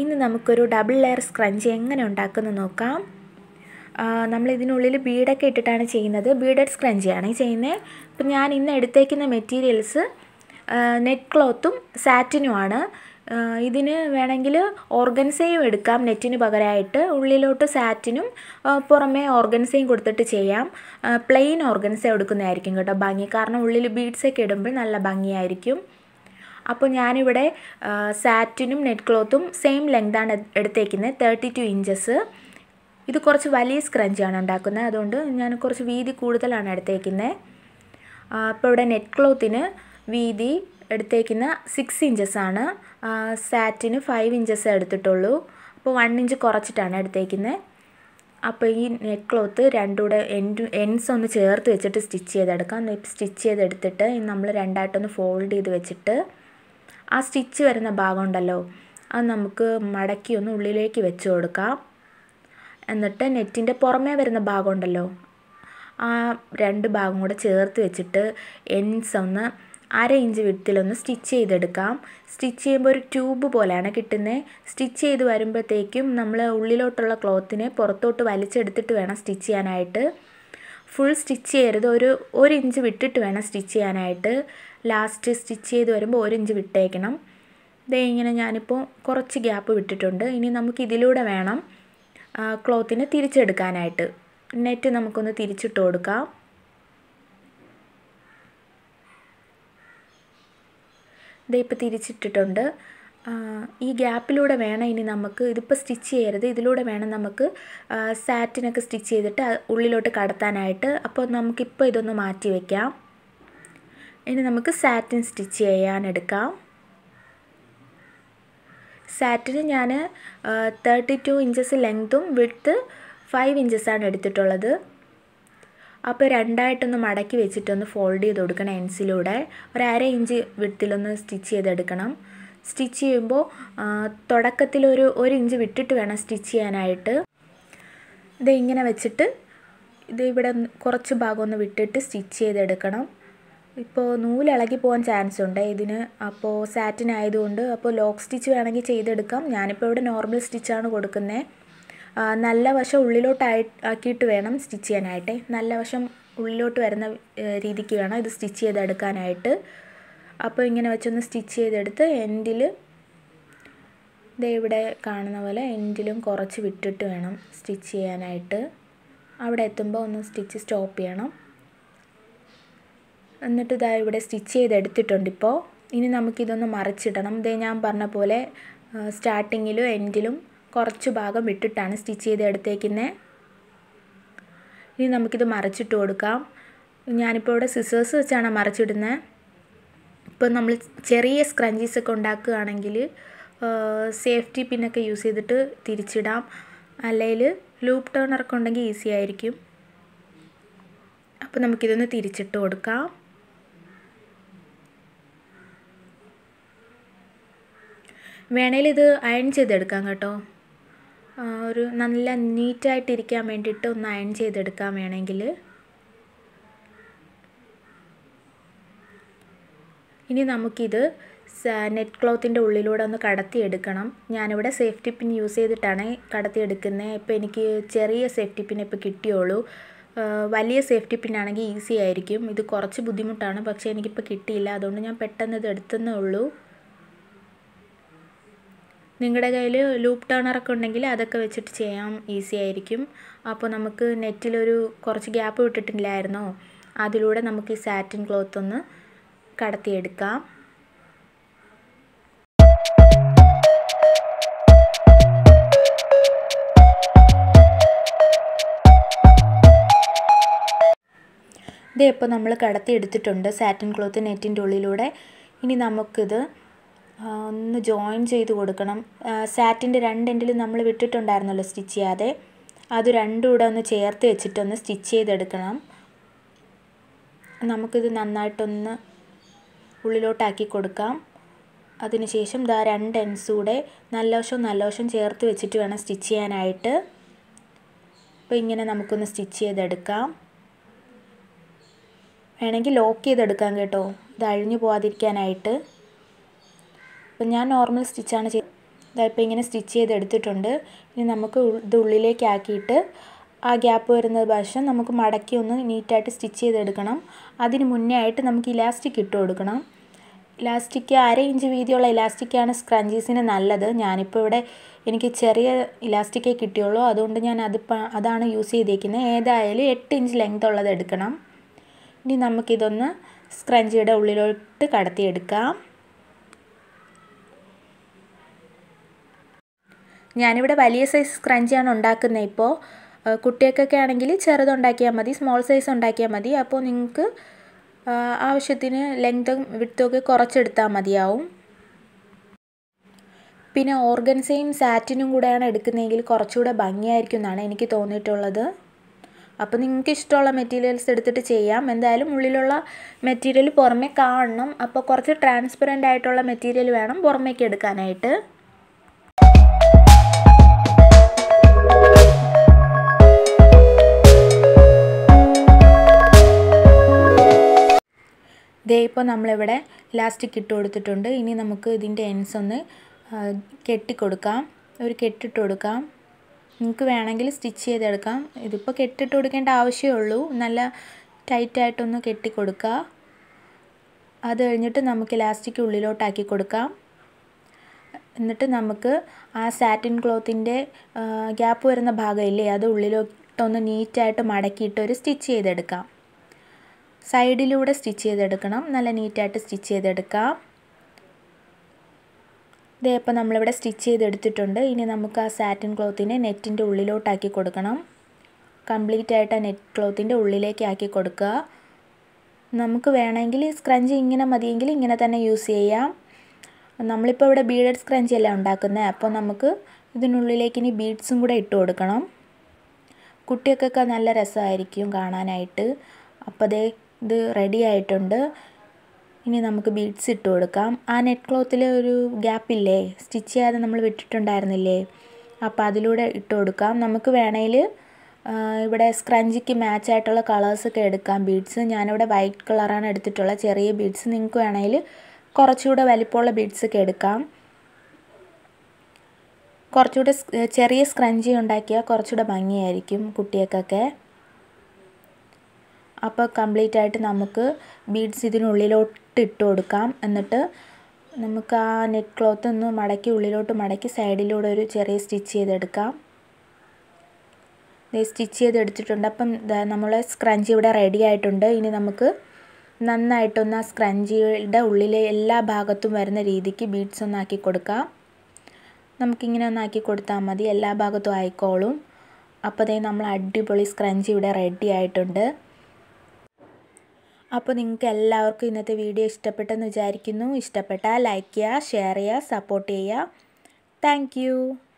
ഇന്ന് നമുക്കൊരു double layer scrunchie എങ്ങനെ ഉണ്ടാക്കുന്നത് നോക്കാം നമ്മൾ ഇതിനുള്ളിൽ ബീഡൊക്കെ ഇട്ടിട്ടാണ് ചെയ്യുന്നത് ബീഡഡ് സ്ക്രഞ്ചിയാണ് ചെയ്യുന്നത് അപ്പം ഞാൻ ഇന്ന് എടുത്തേക്കുന്ന മെറ്റീരിയൽസ് നെറ്റ് ക്ലോത്തും സാറ്റിനുമാണ് ഇതിന് വേണമെങ്കിൽ ഓർഗൻസയും എടുക്കാം നെറ്റിന് പകരമായിട്ട് ഉള്ളിലോട്ട് സാറ്റിനും പുറമേ ഓർഗൻസയും കൊടുത്തിട്ട് ചെയ്യാം പ്ലെയിൻ ഓർഗൻസ എടുക്കുന്നതായിരിക്കും കേട്ടോ ഭംഗി കാരണം ഉള്ളിൽ ബീഡ്സൊക്കെ ഇടുമ്പോൾ നല്ല ഭംഗിയായിരിക്കും അപ്പോൾ ഞാനിവിടെ സാറ്റിനും നെറ്റ് ക്ലോത്തും സെയിം ലെങ്താണ് എടുത്തേക്കുന്നത് തേർട്ടി ടു ഇഞ്ചസ് ഇത് കുറച്ച് വലിയ സ്ക്രഞ്ചാണ് ഉണ്ടാക്കുന്നത് അതുകൊണ്ട് ഞാൻ കുറച്ച് വീതി കൂടുതലാണ് എടുത്തേക്കുന്നത് അപ്പോൾ ഇവിടെ നെറ്റ് ക്ലോത്തിന് വീതി എടുത്തേക്കുന്ന സിക്സ് ഇഞ്ചസ് ആണ് സാറ്റിന് ഫൈവ് ഇഞ്ചസ് എടുത്തിട്ടുള്ളൂ അപ്പോൾ വൺ ഇഞ്ച് കുറച്ചിട്ടാണ് എടുത്തേക്കുന്നത് അപ്പോൾ ഈ നെറ്റ് ക്ലോത്ത് രണ്ടുകൂടെ എൻഡ് എൻഡ്സ് ഒന്ന് ചേർത്ത് വെച്ചിട്ട് സ്റ്റിച്ച് ചെയ്തെടുക്കാം സ്റ്റിച്ച് ചെയ്തെടുത്തിട്ട് നമ്മൾ രണ്ടായിട്ടൊന്ന് ഫോൾഡ് ചെയ്ത് വെച്ചിട്ട് ആ സ്റ്റിച്ച് വരുന്ന ഭാഗം ഉണ്ടല്ലോ അത് നമുക്ക് മടക്കി ഒന്ന് ഉള്ളിലേക്ക് വെച്ച് കൊടുക്കാം എന്നിട്ട് നെറ്റിൻ്റെ പുറമേ വരുന്ന ഭാഗം ഉണ്ടല്ലോ ആ രണ്ട് ഭാഗം കൂടെ ചേർത്ത് വെച്ചിട്ട് എൻഡ്സ് ഒന്ന് അര ഇഞ്ച് വിടത്തിലൊന്ന് സ്റ്റിച്ച് ചെയ്തെടുക്കാം സ്റ്റിച്ച് ചെയ്യുമ്പോൾ ഒരു ട്യൂബ് പോലെയാണ് കിട്ടുന്നത് സ്റ്റിച്ച് ചെയ്ത് വരുമ്പോഴത്തേക്കും നമ്മൾ ഉള്ളിലോട്ടുള്ള ക്ലോത്തിനെ പുറത്തോട്ട് വലിച്ചെടുത്തിട്ട് വേണം സ്റ്റിച്ച് ചെയ്യാനായിട്ട് ഫുൾ സ്റ്റിച്ച് ചെയ്യരുത് ഒരു ഒരു ഇഞ്ച് വിട്ടിട്ട് വേണം സ്റ്റിച്ച് ചെയ്യാനായിട്ട് ലാസ്റ്റ് സ്റ്റിച്ച് ചെയ്ത് വരുമ്പോൾ ഒരു ഇഞ്ച് വിട്ടേക്കണം ഇതേ ഇങ്ങനെ ഞാനിപ്പോൾ കുറച്ച് ഗ്യാപ്പ് വിട്ടിട്ടുണ്ട് ഇനി നമുക്ക് ഇതിലൂടെ വേണം ക്ലോത്തിനെ തിരിച്ചെടുക്കാനായിട്ട് നെറ്റ് നമുക്കൊന്ന് തിരിച്ചിട്ട് കൊടുക്കാം ഇതേ ഇപ്പോൾ തിരിച്ചിട്ടിട്ടുണ്ട് ഈ ഗ്യാപ്പിലൂടെ വേണം ഇനി നമുക്ക് ഇതിപ്പോൾ സ്റ്റിച്ച് ചെയ്യരുത് ഇതിലൂടെ വേണം നമുക്ക് സാറ്റിനൊക്കെ സ്റ്റിച്ച് ചെയ്തിട്ട് ഉള്ളിലോട്ട് കടത്താനായിട്ട് അപ്പോൾ നമുക്കിപ്പോൾ ഇതൊന്ന് മാറ്റി വയ്ക്കാം ഇനി നമുക്ക് സാറ്റിൻ സ്റ്റിച്ച് ചെയ്യാനെടുക്കാം സാറ്റിന് ഞാൻ തേർട്ടി ടു ഇഞ്ചസ് ലെങ്തും വിഡ്ത്ത് ഫൈവ് ഇഞ്ചസാണ് എടുത്തിട്ടുള്ളത് അപ്പോൾ രണ്ടായിട്ടൊന്ന് മടക്കി വെച്ചിട്ടൊന്ന് ഫോൾഡ് ചെയ്ത് കൊടുക്കണം എൻസിലൂടെ ഒരു അര ഇഞ്ച് വിട്ടിലൊന്ന് സ്റ്റിച്ച് ചെയ്തെടുക്കണം സ്റ്റിച്ച് ചെയ്യുമ്പോൾ തുടക്കത്തിലൊരു ഒരു ഇഞ്ച് വിട്ടിട്ട് വേണം സ്റ്റിച്ച് ചെയ്യാനായിട്ട് ഇത് ഇങ്ങനെ വെച്ചിട്ട് ഇത് ഇവിടെ കുറച്ച് ഭാഗം ഒന്ന് വിട്ടിട്ട് സ്റ്റിച്ച് ചെയ്തെടുക്കണം ഇപ്പോൾ നൂലിളകി പോകാൻ ചാൻസ് ഉണ്ട് ഇതിന് അപ്പോൾ സാറ്റിൻ ആയതുകൊണ്ട് അപ്പോൾ ലോക്ക് സ്റ്റിച്ച് വേണമെങ്കിൽ ചെയ്തെടുക്കാം ഞാനിപ്പോൾ ഇവിടെ നോർമൽ സ്റ്റിച്ചാണ് കൊടുക്കുന്നത് നല്ല വശം ഉള്ളിലോട്ടായി ആക്കിയിട്ട് വേണം സ്റ്റിച്ച് ചെയ്യാനായിട്ട് നല്ല വശം ഉള്ളിലോട്ട് വരുന്ന രീതിക്ക് വേണം ഇത് സ്റ്റിച്ച് ചെയ്തെടുക്കാനായിട്ട് അപ്പോൾ ഇങ്ങനെ വെച്ചൊന്ന് സ്റ്റിച്ച് ചെയ്തെടുത്ത് എൻഡിൽ ഇതേ ഇവിടെ കാണുന്ന പോലെ എൻഡിലും കുറച്ച് വിട്ടിട്ട് വേണം സ്റ്റിച്ച് ചെയ്യാനായിട്ട് അവിടെ എത്തുമ്പോൾ ഒന്ന് സ്റ്റിച്ച് സ്റ്റോപ്പ് ചെയ്യണം എന്നിട്ട് ഇതാ ഇവിടെ സ്റ്റിച്ച് ചെയ്തെടുത്തിട്ടുണ്ട് ഇപ്പോൾ ഇനി നമുക്കിതൊന്ന് മറിച്ചിടണം ഇതേ ഞാൻ പറഞ്ഞ പോലെ സ്റ്റാർട്ടിങ്ങിലും എൻഡിലും കുറച്ച് ഭാഗം വിട്ടിട്ടാണ് സ്റ്റിച്ച് ചെയ്ത് എടുത്തേക്കുന്നത് ഇനി നമുക്കിത് മറിച്ചിട്ട് കൊടുക്കാം ഞാനിപ്പോൾ ഇവിടെ സിസേഴ്സ് വെച്ചാണ് മറിച്ചിടുന്നത് ഇപ്പോൾ നമ്മൾ ചെറിയ സ്ക്രഞ്ചീസ് ഒക്കെ ഉണ്ടാക്കുകയാണെങ്കിൽ സേഫ്റ്റി പിന്നൊക്കെ യൂസ് ചെയ്തിട്ട് തിരിച്ചിടാം അല്ലെങ്കിൽ ലൂപ്പ് ടേണറൊക്കെ ഉണ്ടെങ്കിൽ ഈസി ആയിരിക്കും അപ്പോൾ നമുക്കിതൊന്ന് തിരിച്ചിട്ട് കൊടുക്കാം വേണേൽ ഇത് അയൺ ചെയ്തെടുക്കാം കേട്ടോ ഒരു നല്ല നീറ്റായിട്ടിരിക്കാൻ വേണ്ടിയിട്ട് ഒന്ന് അയൺ ചെയ്തെടുക്കാൻ വേണമെങ്കിൽ ഇനി നമുക്കിത് നെറ്റ് ക്ലോത്തിൻ്റെ ഉള്ളിലൂടെ ഒന്ന് കടത്തിയെടുക്കണം ഞാനിവിടെ സേഫ്റ്റി പിൻ യൂസ് ചെയ്തിട്ടാണ് കടത്തിയെടുക്കുന്നത് ഇപ്പോൾ എനിക്ക് ചെറിയ സേഫ്റ്റി പിൻ ഇപ്പോൾ കിട്ടിയുള്ളൂ വലിയ സേഫ്റ്റി പിന്നാണെങ്കിൽ ഈസി ആയിരിക്കും ഇത് കുറച്ച് ബുദ്ധിമുട്ടാണ് പക്ഷേ എനിക്കിപ്പോൾ കിട്ടിയില്ല അതുകൊണ്ട് ഞാൻ പെട്ടെന്ന് ഇത് എടുത്തന്നേ ഉള്ളൂ നിങ്ങളുടെ കയ്യിൽ ലൂപ്പ് ടേണറൊക്കെ ഉണ്ടെങ്കിൽ അതൊക്കെ വെച്ചിട്ട് ചെയ്യാം ഈസി ആയിരിക്കും അപ്പോൾ നമുക്ക് നെറ്റിലൊരു കുറച്ച് ഗ്യാപ്പ് വിട്ടിട്ടില്ലായിരുന്നോ അതിലൂടെ നമുക്ക് ഈ സാറ്റിൻ ക്ലോത്ത് ഒന്ന് കടത്തിയെടുക്കാം ഇതേ ഇപ്പോൾ നമ്മൾ കടത്തി എടുത്തിട്ടുണ്ട് സാറ്റിൻ ക്ലോത്ത് നെറ്റിൻ്റെ ഉള്ളിലൂടെ ഇനി നമുക്കിത് ഒന്ന് ജോയിൻ ചെയ്ത് കൊടുക്കണം സാറ്റിൻ്റെ രണ്ടെൻഡിൽ നമ്മൾ വിട്ടിട്ടുണ്ടായിരുന്നല്ലോ സ്റ്റിച്ച് ചെയ്യാതെ അത് രണ്ടും കൂടെ ഒന്ന് ചേർത്ത് വെച്ചിട്ടൊന്ന് സ്റ്റിച്ച് ചെയ്തെടുക്കണം നമുക്കിത് നന്നായിട്ടൊന്ന് ഉള്ളിലോട്ടാക്കി കൊടുക്കാം അതിനുശേഷം ദാ രണ്ട് എൻസ് കൂടെ നല്ല വശവും നല്ല വശവും ചേർത്ത് വെച്ചിട്ട് വേണം സ്റ്റിച്ച് ചെയ്യാനായിട്ട് അപ്പോൾ ഇങ്ങനെ നമുക്കൊന്ന് സ്റ്റിച്ച് ചെയ്തെടുക്കാം വേണമെങ്കിൽ ലോക്ക് ചെയ്തെടുക്കാം കേട്ടോ ഇത് അഴിഞ്ഞു പോകാതിരിക്കാനായിട്ട് അപ്പം ഞാൻ നോർമൽ സ്റ്റിച്ചാണ് ചെയ്ത് ഇതായിപ്പോൾ ഇങ്ങനെ സ്റ്റിച്ച് ചെയ്തെടുത്തിട്ടുണ്ട് ഇനി നമുക്ക് ഇത് ഉള്ളിലേക്ക് ആക്കിയിട്ട് ആ ഗ്യാപ്പ് വരുന്ന വശം നമുക്ക് മടക്കി ഒന്ന് നീറ്റായിട്ട് സ്റ്റിച്ച് ചെയ്തെടുക്കണം അതിന് മുന്നേ ആയിട്ട് നമുക്ക് ഇലാസ്റ്റിക് ഇട്ട് കൊടുക്കണം ഇലാസ്റ്റിക് അര ഇഞ്ച് വീതിയുള്ള ഇലാസ്റ്റിക്കാണ് സ്ക്രഞ്ചീസിന് നല്ലത് ഞാനിപ്പോൾ ഇവിടെ എനിക്ക് ചെറിയ ഇലാസ്റ്റിക്കേ കിട്ടിയുള്ളൂ അതുകൊണ്ട് ഞാൻ അത് അതാണ് യൂസ് ചെയ്തേക്കുന്നത് ഏതായാലും എട്ട് ഇഞ്ച് ലെങ്ത് ഉള്ളത് എടുക്കണം ഇനി നമുക്കിതൊന്ന് സ്ക്രഞ്ചിയുടെ ഉള്ളിലോട്ട് കടത്തിയെടുക്കാം ഞാനിവിടെ വലിയ സൈസ് സ്ക്രഞ്ചിയാണ് ഉണ്ടാക്കുന്നത് ഇപ്പോൾ കുട്ടികൾക്കൊക്കെ ആണെങ്കിൽ ചെറുതുണ്ടാക്കിയാൽ മതി സ്മോൾ സൈസ് ഉണ്ടാക്കിയാൽ മതി അപ്പോൾ നിങ്ങൾക്ക് ആവശ്യത്തിന് ലെങ്ത്തും വിട്ടുമൊക്കെ കുറച്ചെടുത്താൽ മതിയാവും പിന്നെ ഓർഗൻസയും സാറ്റിനും കൂടെയാണ് എടുക്കുന്നതെങ്കിൽ കുറച്ചുകൂടെ ഭംഗിയായിരിക്കും എന്നാണ് എനിക്ക് തോന്നിയിട്ടുള്ളത് അപ്പോൾ നിങ്ങൾക്ക് ഇഷ്ടമുള്ള മെറ്റീരിയൽസ് എടുത്തിട്ട് ചെയ്യാം എന്തായാലും ഉള്ളിലുള്ള മെറ്റീരിയൽ പുറമേ കാണണം അപ്പോൾ കുറച്ച് ട്രാൻസ്പെറൻ്റ് ആയിട്ടുള്ള മെറ്റീരിയൽ വേണം പുറമേക്ക് എടുക്കാനായിട്ട് ദേ ഇപ്പോൾ നമ്മളിവിടെ ലാസ്റ്റിക് ഇട്ട് കൊടുത്തിട്ടുണ്ട് ഇനി നമുക്ക് ഇതിൻ്റെ എൻസ് ഒന്ന് കെട്ടിക്കൊടുക്കാം ഒരു കെട്ടിട്ട് കൊടുക്കാം നിങ്ങൾക്ക് വേണമെങ്കിൽ സ്റ്റിച്ച് ചെയ്തെടുക്കാം ഇതിപ്പോൾ കെട്ടിട്ട് കൊടുക്കേണ്ട ആവശ്യമേ ഉള്ളൂ നല്ല ടൈറ്റായിട്ടൊന്ന് കെട്ടിക്കൊടുക്കുക അത് കഴിഞ്ഞിട്ട് നമുക്ക് ലാസ്റ്റിക് ഉള്ളിലോട്ടാക്കി കൊടുക്കാം എന്നിട്ട് നമുക്ക് ആ സാറ്റിൻ ക്ലോത്തിൻ്റെ ഗ്യാപ്പ് വരുന്ന ഭാഗമില്ലേ അത് ഉള്ളിലോട്ടൊന്ന് നീറ്റായിട്ട് മടക്കിയിട്ട് ഒരു സ്റ്റിച്ച് ചെയ്തെടുക്കാം സൈഡിലൂടെ സ്റ്റിച്ച് ചെയ്തെടുക്കണം നല്ല നീറ്റായിട്ട് സ്റ്റിച്ച് ചെയ്തെടുക്കാം ഇതേ ഇപ്പോൾ നമ്മളിവിടെ സ്റ്റിച്ച് ചെയ്തെടുത്തിട്ടുണ്ട് ഇനി നമുക്ക് ആ സാറ്റിൻ ക്ലോത്തിനെ നെറ്റിൻ്റെ ഉള്ളിലോട്ടാക്കി കൊടുക്കണം കംപ്ലീറ്റ് ആയിട്ട് ആ നെറ്റ് ക്ലോത്തിൻ്റെ ഉള്ളിലേക്ക് ആക്കി കൊടുക്കുക നമുക്ക് വേണമെങ്കിൽ സ്ക്രഞ്ച് ഇങ്ങനെ മതിയെങ്കിൽ ഇങ്ങനെ തന്നെ യൂസ് ചെയ്യാം നമ്മളിപ്പോൾ ഇവിടെ ബീഡഡ് സ്ക്രഞ്ച് അല്ല ഉണ്ടാക്കുന്നത് അപ്പോൾ നമുക്ക് ഇതിനുള്ളിലേക്ക് ഇനി ബീഡ്സും കൂടെ ഇട്ട് കൊടുക്കണം കുട്ടികൾക്കൊക്കെ നല്ല രസമായിരിക്കും കാണാനായിട്ട് അപ്പോൾ ദേ ഇത് റെഡി ആയിട്ടുണ്ട് ഇനി നമുക്ക് ബീഡ്സ് ഇട്ട് കൊടുക്കാം ആ നെറ്റ് ക്ലോത്തിൽ ഒരു ഗ്യാപ്പില്ലേ സ്റ്റിച്ച് ചെയ്യാതെ നമ്മൾ വിട്ടിട്ടുണ്ടായിരുന്നില്ലേ അപ്പോൾ അതിലൂടെ ഇട്ട് കൊടുക്കാം നമുക്ക് വേണമെങ്കിൽ ഇവിടെ സ്ക്രഞ്ചിക്ക് മാച്ച് ആയിട്ടുള്ള കളേഴ്സൊക്കെ എടുക്കാം ബീഡ്സ് ഞാനിവിടെ വൈറ്റ് കളറാണ് എടുത്തിട്ടുള്ള ചെറിയ ബീഡ്സ് നിങ്ങൾക്ക് വേണമെങ്കിൽ കുറച്ചുകൂടെ വലിപ്പമുള്ള ബീഡ്സൊക്കെ എടുക്കാം കുറച്ചുകൂടെ ചെറിയ സ്ക്രഞ്ചി ഉണ്ടാക്കിയാൽ കുറച്ചുകൂടെ ഭംഗിയായിരിക്കും കുട്ടികൾക്കൊക്കെ അപ്പോൾ കംപ്ലീറ്റ് ആയിട്ട് നമുക്ക് ബീഡ്സ് ഇതിനുള്ളിലോട്ട് ഇട്ട് കൊടുക്കാം എന്നിട്ട് നമുക്ക് ആ നെറ്റ് ക്ലോത്ത് ഒന്ന് മടക്കി ഉള്ളിലോട്ട് മടക്കി സൈഡിലൂടെ ഒരു ചെറിയ സ്റ്റിച്ച് ചെയ്തെടുക്കാം ഇത് സ്റ്റിച്ച് ചെയ്തെടുത്തിട്ടുണ്ട് അപ്പം നമ്മളെ സ്ക്രഞ്ചി ഇവിടെ റെഡി ആയിട്ടുണ്ട് ഇനി നമുക്ക് നന്നായിട്ടൊന്ന് ആ സ്ക്രഞ്ചിയുടെ ഉള്ളിലെ എല്ലാ ഭാഗത്തും വരുന്ന രീതിക്ക് ബീഡ്സ് ഒന്ന് ആക്കി കൊടുക്കാം നമുക്കിങ്ങനെ ഒന്ന് ആക്കി കൊടുത്താൽ മതി എല്ലാ ഭാഗത്തും ആയിക്കോളും അപ്പോൾ ദേ നമ്മൾ അടിപൊളി സ്ക്രഞ്ചി ഇവിടെ റെഡി ആയിട്ടുണ്ട് അപ്പോൾ നിങ്ങൾക്ക് എല്ലാവർക്കും ഇന്നത്തെ വീഡിയോ ഇഷ്ടപ്പെട്ടെന്ന് വിചാരിക്കുന്നു ഇഷ്ടപ്പെട്ടാൽ ലൈക്ക് ചെയ്യുക ഷെയർ ചെയ്യുക സപ്പോർട്ട് ചെയ്യുക താങ്ക്